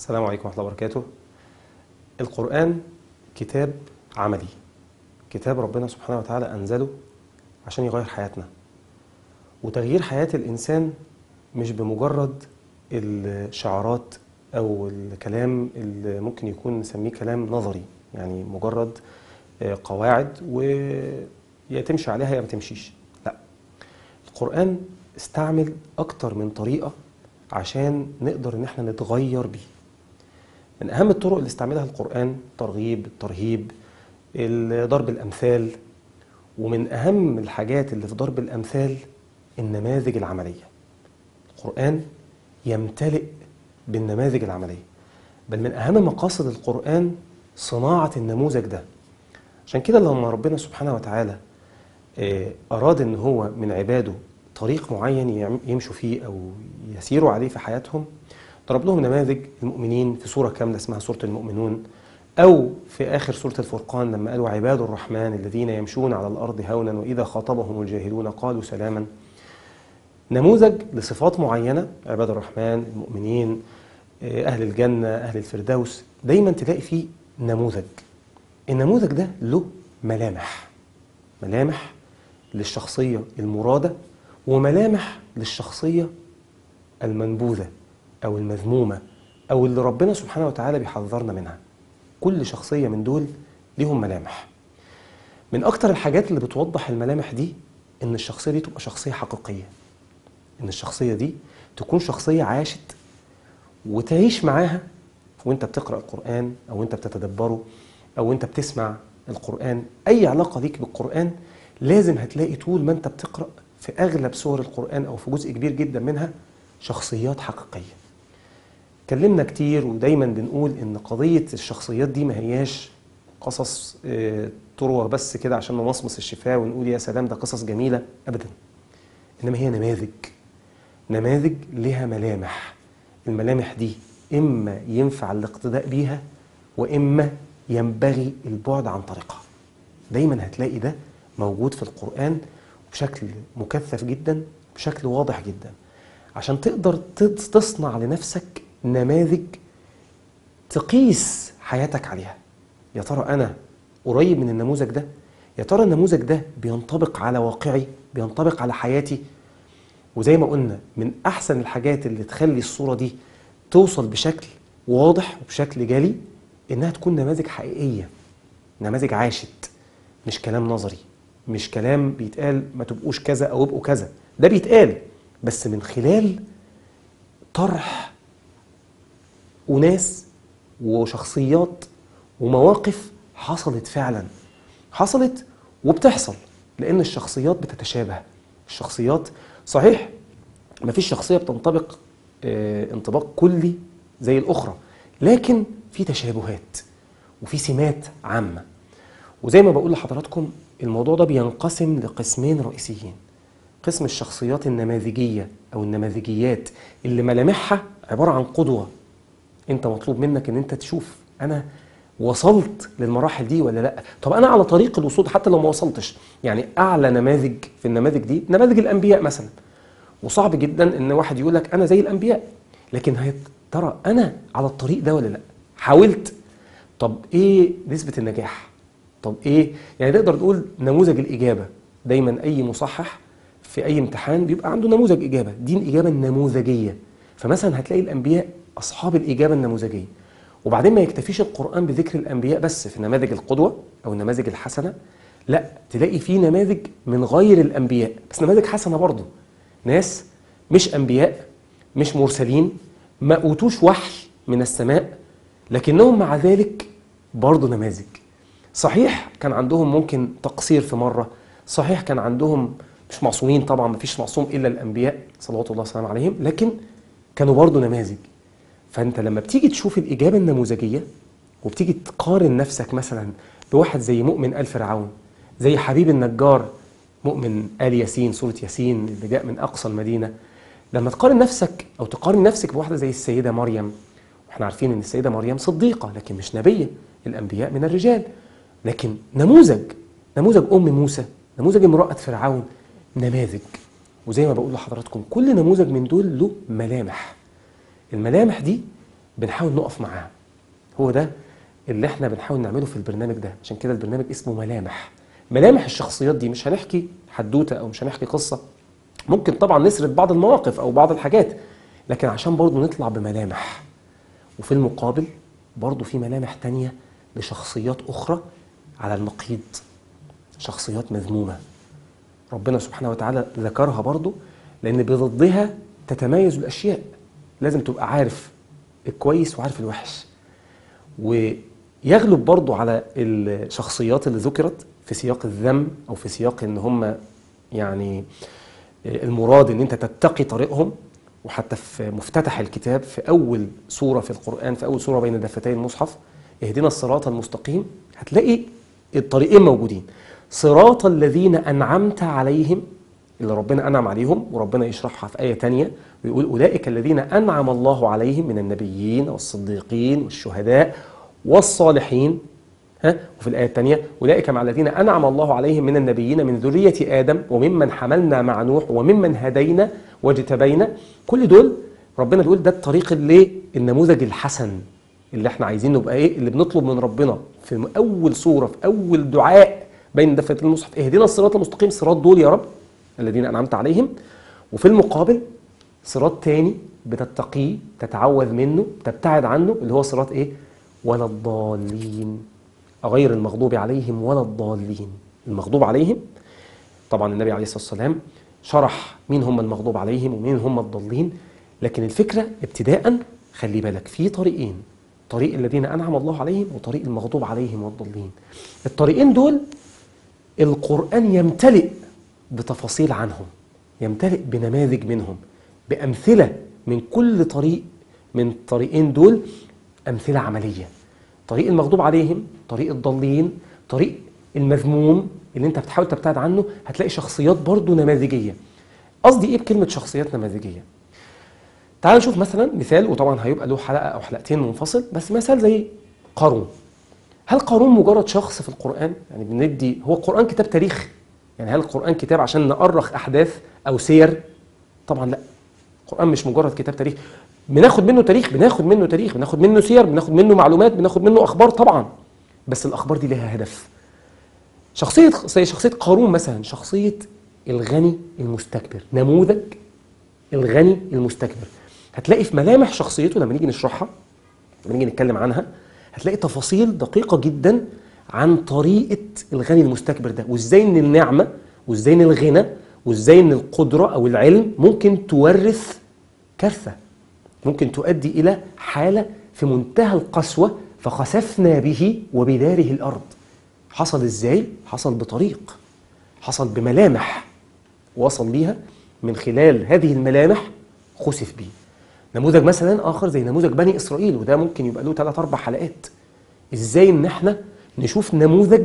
السلام عليكم ورحمة الله وبركاته القرآن كتاب عملي كتاب ربنا سبحانه وتعالى أنزله عشان يغير حياتنا وتغيير حياة الإنسان مش بمجرد الشعارات أو الكلام اللي ممكن يكون نسميه كلام نظري يعني مجرد آه، قواعد ويا تمشي عليها يا ما تمشيش لا القرآن استعمل أكتر من طريقة عشان نقدر إن احنا نتغير بيه من أهم الطرق اللي استعملها القرآن ترغيب الترهيب ال- ضرب الأمثال ومن أهم الحاجات اللي في ضرب الأمثال النماذج العملية القرآن يمتلئ بالنماذج العملية بل من أهم مقاصد القرآن صناعة النموذج ده عشان كده لما ربنا سبحانه وتعالى آه، أراد إن هو من عباده طريق معين يعم- يمشوا فيه أو يسيروا عليه في حياتهم ضرب لهم نماذج المؤمنين في سورة كاملة اسمها سورة المؤمنون أو في آخر سورة الفرقان لما قالوا عباد الرحمن الذين يمشون على الأرض هونا وإذا خاطبهم الجاهلون قالوا سلاما نموذج لصفات معينة عباد الرحمن المؤمنين آه، أهل الجنة أهل الفردوس دايما تلاقي فيه نموذج النموذج ده له ملامح ملامح للشخصية المرادة وملامح للشخصية المنبوذة أو المذمومة أو اللي ربنا سبحانه وتعالى بيحذرنا منها كل شخصية من دول ليهم ملامح من أكتر الحاجات اللي بتوضح الملامح دي إن الشخصية دي تبقى شخصية حقيقية إن الشخصية دي تكون شخصية عاشت وتعيش معاها وانت بتقرأ القرآن أو انت بتتدبره أو انت بتسمع القرآن أي علاقة ليك بالقرآن لازم هتلاقي طول ما انت بتقرأ في أغلب سور القرآن أو في جزء كبير جدا منها شخصيات حقيقية اتكلمنا كتير ودايما بنقول ان قضية الشخصيات دي ما هياش قصص آه، تروى بس كده عشان نمصمص الشفاه ونقول يا سلام ده قصص جميلة أبدا إنما هي نماذج نماذج لها ملامح الملامح دي إما ينفع الاقتداء بيها وإما ينبغي البعد عن طريقها دايما هتلاقي ده موجود في القرآن بشكل مكثف جدا بشكل واضح جدا عشان تقدر تت- تصنع لنفسك نماذج تقيس حياتك عليها يا ترى أنا قريب من النموذج ده يا ترى النموذج ده بينطبق على واقعي بينطبق على حياتي وزي ما قلنا من أحسن الحاجات اللي تخلي الصورة دي توصل بشكل واضح وبشكل جلي إنها تكون نماذج حقيقية نماذج عاشت مش كلام نظري مش كلام بيتقال ما تبقوش كذا أو ابقوا كذا ده بيتقال بس من خلال طرح وناس وشخصيات ومواقف حصلت فعلا حصلت وبتحصل لان الشخصيات بتتشابه الشخصيات صحيح مفيش شخصيه بتنطبق آه، انطباق كلي زي الاخرى لكن في تشابهات وفي سمات عامه وزي ما بقول لحضراتكم الموضوع ده بينقسم لقسمين رئيسيين قسم الشخصيات النماذجيه او النماذجيات اللي ملامحها عباره عن قدوه انت مطلوب منك ان انت تشوف انا وصلت للمراحل دي ولا لا طب انا على طريق الوصول حتى لو ما وصلتش يعني اعلى نماذج في النماذج دي نماذج الانبياء مثلا وصعب جدا ان واحد يقول لك انا زي الانبياء لكن هي ترى انا على الطريق ده ولا لا حاولت طب ايه نسبه النجاح طب ايه يعني نقدر نقول نموذج الاجابه دايما اي مصحح في اي امتحان بيبقى عنده نموذج اجابه دي الاجابه النموذجيه فمثلا هتلاقي الانبياء اصحاب الاجابه النموذجيه وبعدين ما يكتفيش القران بذكر الانبياء بس في نماذج القدوه او النماذج الحسنه لا تلاقي في نماذج من غير الانبياء بس نماذج حسنه برضه ناس مش انبياء مش مرسلين ما اوتوش وحي من السماء لكنهم مع ذلك برضه نماذج صحيح كان عندهم ممكن تقصير في مرة صحيح كان عندهم مش معصومين طبعا ما فيش معصوم إلا الأنبياء صلوات الله وسلامه عليهم لكن كانوا برضو نماذج فأنت لما بتيجي تشوف الإجابة النموذجية وبتيجي تقارن نفسك مثلا بواحد زي مؤمن آل فرعون زي حبيب النجار مؤمن آل ياسين سورة ياسين اللي جاء من أقصى المدينة لما تقارن نفسك أو تقارن نفسك بواحدة زي السيدة مريم واحنا عارفين ان السيده مريم صديقه لكن مش نبيه الانبياء من الرجال لكن نموذج نموذج ام موسى نموذج امراه فرعون نماذج وزي ما بقول لحضراتكم كل نموذج من دول له ملامح الملامح دي بنحاول نقف معاه هو ده اللي احنا بنحاول نعمله في البرنامج ده عشان كده البرنامج اسمه ملامح ملامح الشخصيات دي مش هنحكي حدوته او مش هنحكي قصه ممكن طبعا نسرد بعض المواقف او بعض الحاجات لكن عشان برضو نطلع بملامح وفي المقابل برضو في ملامح تانية لشخصيات أخرى على النقيض شخصيات مذمومة ربنا سبحانه وتعالى ذكرها برضو لأن بضدها تتميز الأشياء لازم تبقى عارف الكويس وعارف الوحش ويغلب برضو على الشخصيات اللي ذكرت في سياق الذم أو في سياق إن هم يعني المراد إن أنت تتقي طريقهم وحتى في مفتتح الكتاب في أول سورة في القرآن في أول سورة بين دفتي المصحف اهدنا الصراط المستقيم هتلاقي الطريقين موجودين صراط الذين أنعمت عليهم اللي ربنا أنعم عليهم وربنا يشرحها في آية تانية ويقول أولئك الذين أنعم الله عليهم من النبيين والصديقين والشهداء والصالحين ها وفي الآية الثانية أولئك مع الذين أنعم الله عليهم من النبيين من ذرية آدم وممن حملنا مع نوح وممن هدينا واجتبينا كل دول ربنا بيقول ده الطريق اللي النموذج الحسن اللي احنا عايزين نبقى ايه اللي بنطلب من ربنا في اول سوره في اول دعاء بين دفتي المصحف اهدنا الصراط المستقيم صراط دول يا رب الذين انعمت عليهم وفي المقابل صراط تاني بتتقيه تتعوذ منه تبتعد عنه اللي هو صراط ايه ولا الضالين غير المغضوب عليهم ولا الضالين المغضوب عليهم طبعا النبي عليه الصلاه والسلام شرح مين هم المغضوب عليهم ومين هم الضالين لكن الفكره ابتداء خلي بالك في طريقين طريق الذين انعم الله عليهم وطريق المغضوب عليهم والضالين الطريقين دول القران يمتلئ بتفاصيل عنهم يمتلئ بنماذج منهم بامثله من كل طريق من الطريقين دول امثله عمليه طريق المغضوب عليهم طريق الضالين طريق المذموم اللي انت بتحاول تبتعد عنه هتلاقي شخصيات برضو نماذجيه قصدي ايه بكلمه شخصيات نماذجيه تعال نشوف مثلا مثال وطبعا هيبقى له حلقه او حلقتين منفصل بس مثال زي قارون هل قارون مجرد شخص في القران يعني بندي هو القران كتاب تاريخ يعني هل القران كتاب عشان نأرخ احداث او سير طبعا لا القران مش مجرد كتاب تاريخ بناخد منه تاريخ بناخد منه تاريخ بناخد منه سير بناخد منه معلومات بناخد منه اخبار طبعا بس الاخبار دي لها هدف شخصيه زي شخصيه قارون مثلا شخصيه الغني المستكبر نموذج الغني المستكبر هتلاقي في ملامح شخصيته لما نيجي نشرحها لما نيجي نتكلم عنها هتلاقي تفاصيل دقيقه جدا عن طريقه الغني المستكبر ده وازاي ان النعمه وازاي ان الغنى وازاي ان القدره او العلم ممكن تورث كارثه ممكن تؤدي الى حاله في منتهى القسوه فخسفنا به وبداره الارض حصل ازاي حصل بطريق حصل بملامح وصل ليها من خلال هذه الملامح خسف بيه نموذج مثلا اخر زي نموذج بني اسرائيل وده ممكن يبقى له ثلاث اربع حلقات ازاي ان احنا نشوف نموذج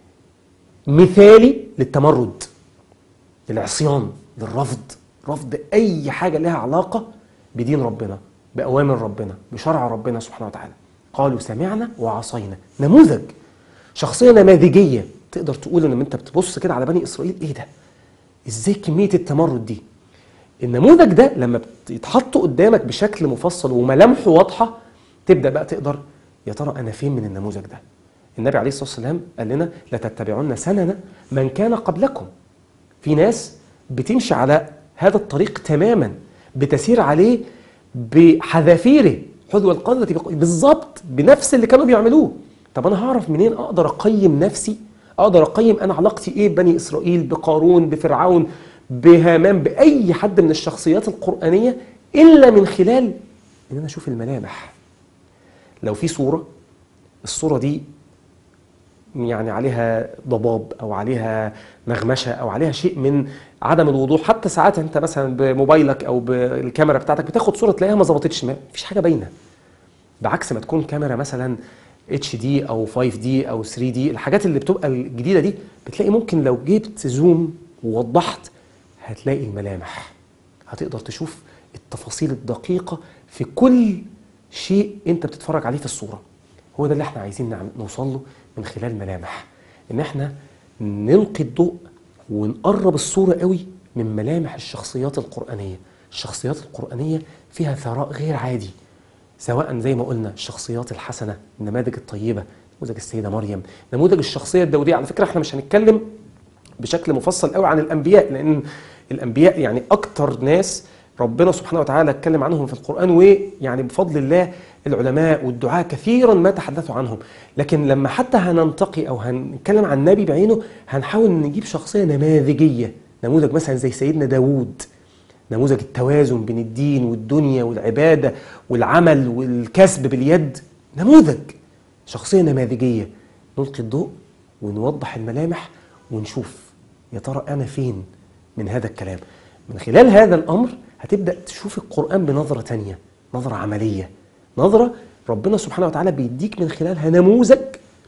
مثالي للتمرد للعصيان للرفض رفض اي حاجه لها علاقه بدين ربنا باوامر ربنا بشرع ربنا سبحانه وتعالى قالوا سمعنا وعصينا نموذج شخصيه نماذجيه تقدر تقول ان انت بتبص كده على بني اسرائيل ايه ده ازاي كميه التمرد دي النموذج ده لما يتحط قدامك بشكل مفصل وملامحه واضحه تبدا بقى تقدر يا ترى انا فين من النموذج ده النبي عليه الصلاه والسلام قال لنا لتتبعن سنن من كان قبلكم في ناس بتمشي على هذا الطريق تماما بتسير عليه بحذافيره حذو القذة بالظبط بنفس اللي كانوا بيعملوه طب انا هعرف منين اقدر اقيم نفسي اقدر اقيم انا علاقتي ايه ببني اسرائيل بقارون بفرعون بهامان باي حد من الشخصيات القرانيه الا من خلال ان انا اشوف الملامح لو في صوره الصوره دي يعني عليها ضباب او عليها نغمشه او عليها شيء من عدم الوضوح حتى ساعات انت مثلا بموبايلك او بالكاميرا بتاعتك بتاخد صوره تلاقيها ما ظبطتش ما فيش حاجه باينه بعكس ما تكون كاميرا مثلا اتش دي او 5 دي او 3 دي الحاجات اللي بتبقى الجديده دي بتلاقي ممكن لو جبت زوم ووضحت هتلاقي الملامح هتقدر تشوف التفاصيل الدقيقه في كل شيء انت بتتفرج عليه في الصوره هو ده اللي احنا عايزين نعمل نوصل له من خلال ملامح ان احنا نلقي الضوء ونقرب الصوره قوي من ملامح الشخصيات القرانيه الشخصيات القرانيه فيها ثراء غير عادي سواء زي ما قلنا الشخصيات الحسنة النماذج الطيبة نموذج السيدة مريم نموذج الشخصية الداودية على فكرة احنا مش هنتكلم بشكل مفصل قوي عن الأنبياء لأن الأنبياء يعني أكتر ناس ربنا سبحانه وتعالى اتكلم عنهم في القرآن ويعني بفضل الله العلماء والدعاة كثيرا ما تحدثوا عنهم لكن لما حتى هننتقي أو هنتكلم عن نبي بعينه هنحاول نجيب شخصية نماذجية نموذج مثلا زي سيدنا داوود نموذج التوازن بين الدين والدنيا والعبادة والعمل والكسب باليد نموذج شخصية نماذجية نلقي الضوء ونوضح الملامح ونشوف يا ترى أنا فين من هذا الكلام من خلال هذا الأمر هتبدأ تشوف القرآن بنظرة تانية نظرة عملية نظرة ربنا سبحانه وتعالى بيديك من خلالها نموذج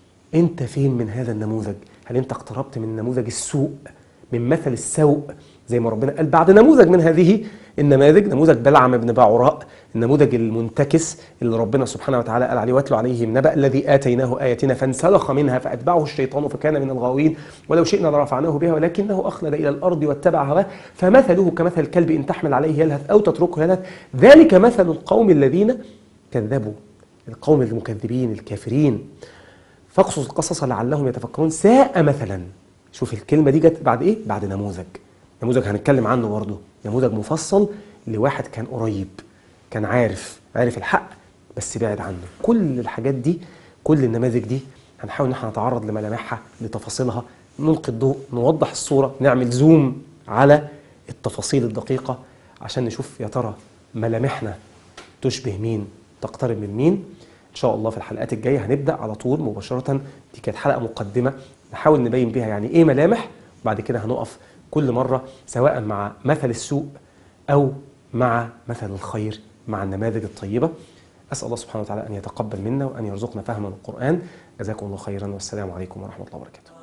انت فين من هذا النموذج هل انت اقتربت من نموذج السوء من مثل السوء زي ما ربنا قال بعد نموذج من هذه النماذج نموذج بلعم بن باعوراء النموذج المنتكس اللي ربنا سبحانه وتعالى قال عليه واتلو عليهم نبأ الذي آتيناه آياتنا فانسلخ منها فأتبعه الشيطان فكان من الغاوين ولو شئنا لرفعناه بها ولكنه أخلد إلى الأرض واتبع هواه فمثله كمثل الكلب إن تحمل عليه يلهث أو تتركه يلهث ذلك مثل القوم الذين كذبوا القوم المكذبين الكافرين فاقصص القصص لعلهم يتفكرون ساء مثلا شوف الكلمة دي جت بعد إيه؟ بعد نموذج نموذج هنتكلم عنه برضه نموذج مفصل لواحد كان قريب كان عارف عارف الحق بس بعد عنه كل الحاجات دي كل النماذج دي هنحاول ان احنا نتعرض لملامحها لتفاصيلها نلقي الضوء نوضح الصورة نعمل زوم على التفاصيل الدقيقة عشان نشوف يا ترى ملامحنا تشبه مين تقترب من مين ان شاء الله في الحلقات الجايه هنبدا على طول مباشره دي كانت حلقه مقدمه نحاول نبين بيها يعني ايه ملامح وبعد كده هنقف كل مره سواء مع مثل السوء او مع مثل الخير مع النماذج الطيبه اسال الله سبحانه وتعالى ان يتقبل منا وان يرزقنا فهما القران جزاكم الله خيرا والسلام عليكم ورحمه الله وبركاته